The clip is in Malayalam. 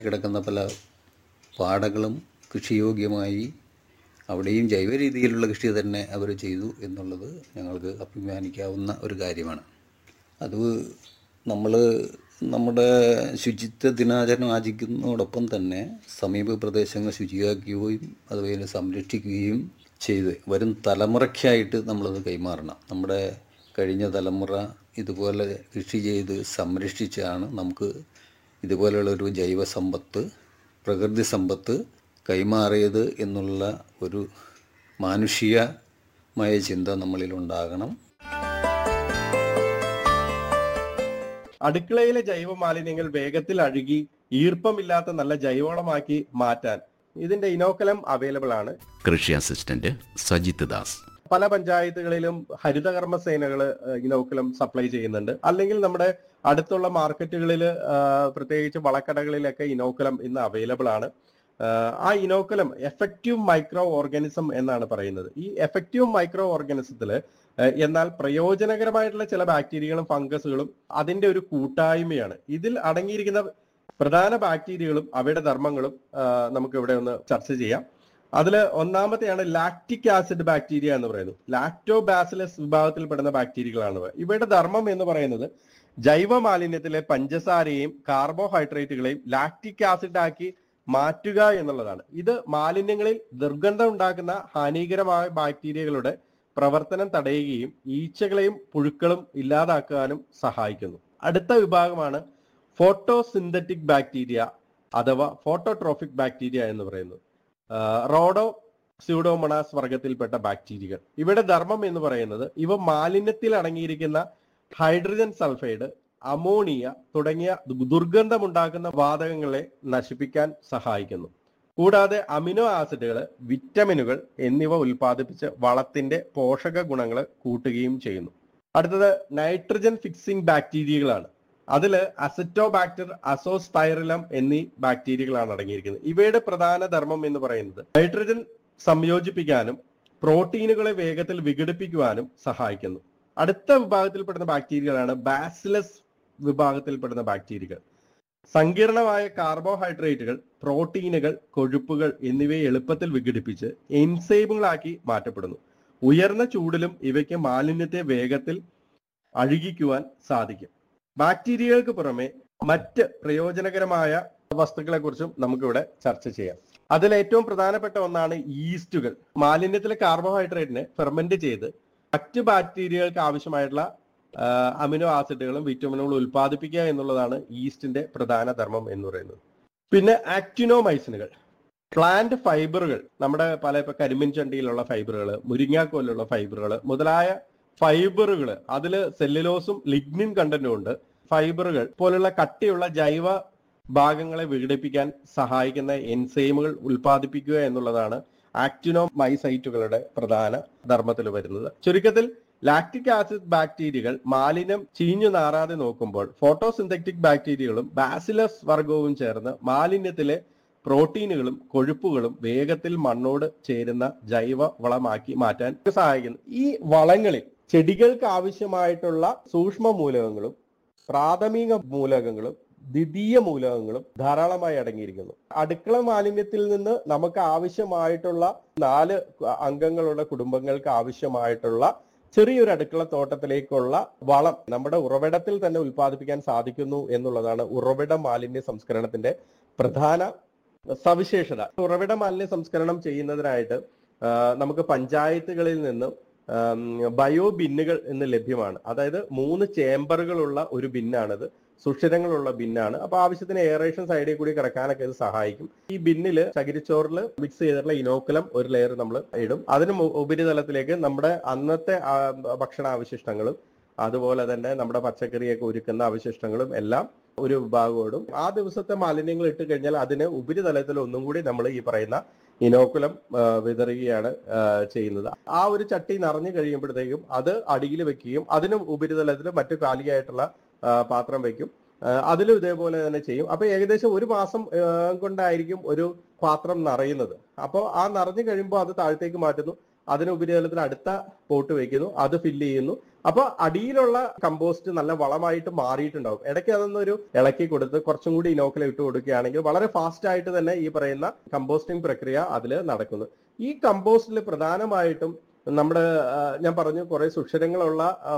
കിടക്കുന്ന പല പാടങ്ങളും കൃഷിയോഗ്യമായി അവിടെയും ജൈവ രീതിയിലുള്ള കൃഷി തന്നെ അവർ ചെയ്തു എന്നുള്ളത് ഞങ്ങൾക്ക് അഭിമാനിക്കാവുന്ന ഒരു കാര്യമാണ് അത് നമ്മൾ നമ്മുടെ ശുചിത്വ ദിനാചരണം ആചരിക്കുന്നതോടൊപ്പം തന്നെ സമീപ പ്രദേശങ്ങൾ ശുചിയാക്കുകയും അതുപോലെ സംരക്ഷിക്കുകയും ചെയ്ത് വരും തലമുറയ്ക്കായിട്ട് നമ്മളത് കൈമാറണം നമ്മുടെ കഴിഞ്ഞ തലമുറ ഇതുപോലെ കൃഷി ചെയ്ത് സംരക്ഷിച്ചാണ് നമുക്ക് ഇതുപോലെയുള്ളൊരു ജൈവ സമ്പത്ത് പ്രകൃതി സമ്പത്ത് കൈമാറിയത് എന്നുള്ള ഒരു മാനുഷികമായ ചിന്ത നമ്മളിലുണ്ടാകണം അടുക്കളയിലെ ജൈവ മാലിന്യങ്ങൾ വേഗത്തിൽ അഴുകി ഈർപ്പമില്ലാത്ത നല്ല ജൈവവളമാക്കി മാറ്റാൻ ഇതിന്റെ ഇനോക്കലം അവൈലബിൾ ആണ് കൃഷി അസിസ്റ്റന്റ് സജിത് ദാസ് പല പഞ്ചായത്തുകളിലും ഹരിതകർമ്മ സേനകൾ ഇനോക്കുലം സപ്ലൈ ചെയ്യുന്നുണ്ട് അല്ലെങ്കിൽ നമ്മുടെ അടുത്തുള്ള മാർക്കറ്റുകളിൽ പ്രത്യേകിച്ച് വളക്കടകളിലൊക്കെ ഇനോക്കുലം ഇന്ന് അവൈലബിൾ ആണ് ആ, ആ ഇനോക്കുലം എഫക്റ്റീവ് മൈക്രോ ഓർഗാനിസം എന്നാണ് പറയുന്നത് ഈ എഫക്റ്റീവ് മൈക്രോ ഓർഗാനിസത്തിൽ എന്നാൽ പ്രയോജനകരമായിട്ടുള്ള ചില ബാക്ടീരിയകളും ഫംഗസുകളും അതിന്റെ ഒരു കൂട്ടായ്മയാണ് ഇതിൽ അടങ്ങിയിരിക്കുന്ന പ്രധാന ബാക്ടീരിയകളും അവയുടെ ധർമ്മങ്ങളും ആ, നമുക്ക് ഇവിടെ ഒന്ന് ചർച്ച ചെയ്യാം അതിൽ ഒന്നാമത്തെയാണ് ലാക്റ്റിക് ആസിഡ് ബാക്ടീരിയ എന്ന് പറയുന്നത് ലാക്ടോബാസിലസ് വിഭാഗത്തിൽപ്പെടുന്ന ബാക്ടീരിയകളാണ് ഇവ. ഇവയുടെ ധർമ്മം എന്ന് പറയുന്നത് ജൈവ മാലിന്യത്തിലെ പഞ്ചസാരയെയും കാർബോഹൈഡ്രേറ്റുകളെയും ലാക്റ്റിക് ആസിഡ് ആക്കി മാറ്റുക എന്നുള്ളതാണ് ഇത് മാലിന്യങ്ങളിൽ ദുർഗന്ധം ഉണ്ടാക്കുന്ന ഹാനികരമായ ബാക്ടീരിയകളുടെ പ്രവർത്തനം തടയുകയും ഈച്ചകളെയും പുഴുക്കളും ഇല്ലാതാക്കാനും സഹായിക്കുന്നു അടുത്ത വിഭാഗമാണ് ഫോട്ടോസിന്തറ്റിക് ബാക്ടീരിയ അഥവാ ഫോട്ടോട്രോഫിക് ബാക്ടീരിയ എന്ന് പറയുന്നത് റോഡോ സ്യൂഡോമണാസ് വർഗത്തിൽപ്പെട്ട ബാക്ടീരിയകൾ ഇവയുടെ ധർമ്മം എന്ന് പറയുന്നത് ഇവ മാലിന്യത്തിൽ അടങ്ങിയിരിക്കുന്ന ഹൈഡ്രജൻ സൾഫൈഡ് അമോണിയ തുടങ്ങിയ ദുർഗന്ധമുണ്ടാക്കുന്ന വാതകങ്ങളെ നശിപ്പിക്കാൻ സഹായിക്കുന്നു കൂടാതെ അമിനോ ആസിഡുകൾ വിറ്റമിനുകൾ എന്നിവ ഉൽപ്പാദിപ്പിച്ച് വളത്തിന്റെ പോഷക ഗുണങ്ങൾ കൂട്ടുകയും ചെയ്യുന്നു അടുത്തത് നൈട്രജൻ ഫിക്സിംഗ് ബാക്ടീരിയകളാണ് അതിൽ അസറ്റോബാക്ടർ അസോസ്പൈറലം എന്നീ ബാക്ടീരിയകളാണ് അടങ്ങിയിരിക്കുന്നത് ഇവയുടെ പ്രധാന ധർമ്മം എന്ന് പറയുന്നത് നൈട്രജൻ സംയോജിപ്പിക്കാനും പ്രോട്ടീനുകളെ വേഗത്തിൽ വിഘടിപ്പിക്കുവാനും സഹായിക്കുന്നു അടുത്ത വിഭാഗത്തിൽപ്പെടുന്ന ബാക്ടീരിയകളാണ് ബാസിലസ് വിഭാഗത്തിൽപ്പെടുന്ന ബാക്ടീരിയകൾ സങ്കീർണമായ കാർബോഹൈഡ്രേറ്റുകൾ പ്രോട്ടീനുകൾ കൊഴുപ്പുകൾ എന്നിവയെ എളുപ്പത്തിൽ വിഘടിപ്പിച്ച് എൻസൈമുകളാക്കി മാറ്റപ്പെടുന്നു ഉയർന്ന ചൂടിലും ഇവയ്ക്ക് മാലിന്യത്തെ വേഗത്തിൽ അഴുകിക്കുവാൻ സാധിക്കും ബാക്ടീരിയകൾക്ക് പുറമെ മറ്റ് പ്രയോജനകരമായ വസ്തുക്കളെ കുറിച്ചും നമുക്കിവിടെ ചർച്ച ചെയ്യാം അതിൽ ഏറ്റവും പ്രധാനപ്പെട്ട ഒന്നാണ് ഈസ്റ്റുകൾ മാലിന്യത്തിലെ കാർബോഹൈഡ്രേറ്റിനെ ഫെർമെന്റ് ചെയ്ത് മറ്റ് ബാക്ടീരിയകൾക്ക് ആവശ്യമായിട്ടുള്ള ആ, അമിനോ ആസിഡുകളും വിറ്റമിനുകളും ഉൽപ്പാദിപ്പിക്കുക എന്നുള്ളതാണ് ഈസ്റ്റിന്റെ പ്രധാന ധർമ്മം എന്ന് പറയുന്നത് പിന്നെ ആക്ടിനോമൈസിനുകൾ പ്ലാന്റ് ഫൈബറുകൾ നമ്മുടെ പല ഇപ്പൊ കരിമ്പിൻ ചണ്ടിയിലുള്ള ഫൈബറുകൾ മുരിങ്ങാക്കോലുള്ള ഫൈബറുകൾ മുതലായ ഫൈബറുകൾ അതിൽ സെല്ലുലോസും ലിഗ്നിൻ കണ്ടന്റും ഉണ്ട് ഫൈബറുകൾ പോലുള്ള കട്ടിയുള്ള ജൈവ ഭാഗങ്ങളെ വിഘടിപ്പിക്കാൻ സഹായിക്കുന്ന എൻസൈമുകൾ ഉൽപ്പാദിപ്പിക്കുക എന്നുള്ളതാണ് ആക്ടിനോമൈസൈറ്റുകളുടെ പ്രധാന ധർമ്മത്തിൽ വരുന്നത് ചുരുക്കത്തിൽ ലാക്റ്റിക് ആസിഡ് ബാക്ടീരിയകൾ മാലിന്യം ചീഞ്ഞു നാറാതെ നോക്കുമ്പോൾ ഫോട്ടോസിന്തറ്റിക് ബാക്ടീരിയകളും ബാസിലസ് വർഗവും ചേർന്ന് മാലിന്യത്തിലെ പ്രോട്ടീനുകളും കൊഴുപ്പുകളും വേഗത്തിൽ മണ്ണോട് ചേരുന്ന ജൈവ വളമാക്കി മാറ്റാൻ സഹായിക്കുന്നു ഈ വളങ്ങളിൽ ചെടികൾക്ക് ആവശ്യമായിട്ടുള്ള സൂക്ഷ്മ മൂലകങ്ങളും പ്രാഥമിക മൂലകങ്ങളും ദ്വിതീയ മൂലകങ്ങളും ധാരാളമായി അടങ്ങിയിരിക്കുന്നു അടുക്കള മാലിന്യത്തിൽ നിന്ന് നമുക്ക് ആവശ്യമായിട്ടുള്ള നാല് അംഗങ്ങളുടെ കുടുംബങ്ങൾക്ക് ആവശ്യമായിട്ടുള്ള ചെറിയൊരു അടുക്കള തോട്ടത്തിലേക്കുള്ള വളം നമ്മുടെ ഉറവിടത്തിൽ തന്നെ ഉൽപ്പാദിപ്പിക്കാൻ സാധിക്കുന്നു എന്നുള്ളതാണ് ഉറവിട മാലിന്യ സംസ്കരണത്തിന്റെ പ്രധാന സവിശേഷത ഉറവിട മാലിന്യ സംസ്കരണം ചെയ്യുന്നതിനായിട്ട് ആ, നമുക്ക് പഞ്ചായത്തുകളിൽ നിന്നും ആം, ബയോ ബിന്നുകൾ എന്ന് ലഭ്യമാണ് അതായത് മൂന്ന് ചേംബറുകളുള്ള ഒരു ബിന്നാണിത് സുഷിരങ്ങളുള്ള ബിന്നാണ് അപ്പൊ ആവശ്യത്തിന് എയറേഷൻ സൈഡിൽ കൂടി കിടക്കാനൊക്കെ ഇത് സഹായിക്കും ഈ ബിന്നില് ചകിരിച്ചോറിൽ മിക്സ് ചെയ്തിട്ടുള്ള ഇനോക്കുലം ഒരു ലെയർ നമ്മൾ ഇടും അതിന് മു- ഉപരിതലത്തിലേക്ക് നമ്മുടെ അന്നത്തെ ആ, ഭക്ഷണാവശിഷ്ടങ്ങളും അതുപോലെ തന്നെ നമ്മുടെ പച്ചക്കറിയൊക്കെ ഒരുക്കുന്ന അവശിഷ്ടങ്ങളും എല്ലാം ഒരു വിഭാഗത്തോടും ആ ദിവസത്തെ മാലിന്യങ്ങൾ ഇട്ട് കഴിഞ്ഞാൽ അതിന് ഉപരിതലത്തിൽ ഒന്നും കൂടി നമ്മൾ ഈ പറയുന്ന ഇനോക്കുലം ആ, വിതറുകയാണ് ആ, ചെയ്യുന്നത് ആ ഒരു ചട്ടി നിറഞ്ഞു കഴിയുമ്പോഴത്തേക്കും അത് അടിയിൽ വെക്കുകയും അതിന് ഉപരിതലത്തിൽ മറ്റു കാലിയായിട്ടുള്ള ആ, പാത്രം വെക്കും ആ, അതിലും ഇതേപോലെ തന്നെ ചെയ്യും അപ്പൊ ഏകദേശം ഒരു മാസം ആ, കൊണ്ടായിരിക്കും ഒരു പാത്രം നിറയുന്നത് അപ്പോൾ ആ നിറഞ്ഞു കഴിയുമ്പോൾ അത് താഴത്തേക്ക് മാറ്റുന്നു അതിന് ഉപരിതലത്തിൽ അടുത്ത പോട്ട് വെക്കുന്നു അത് ഫില്ല് ചെയ്യുന്നു അപ്പൊ അടിയിലുള്ള കമ്പോസ്റ്റ് നല്ല വളമായിട്ട് മാറിയിട്ടുണ്ടാവും ഇടയ്ക്ക് അതൊന്നൊരു ഇളക്കി കൊടുത്ത് കുറച്ചും കൂടി ഇനോക്കുലം ഇട്ട് കൊടുക്കുകയാണെങ്കിൽ വളരെ ഫാസ്റ്റ് ആയിട്ട് തന്നെ ഈ പറയുന്ന കമ്പോസ്റ്റിംഗ് പ്രക്രിയ അതിൽ നടക്കുന്നു ഈ കമ്പോസ്റ്റിൽ പ്രധാനമായിട്ടും നമ്മുടെ ആ, ഞാൻ പറഞ്ഞു കുറെ സുഷിരങ്ങളുള്ള ആ,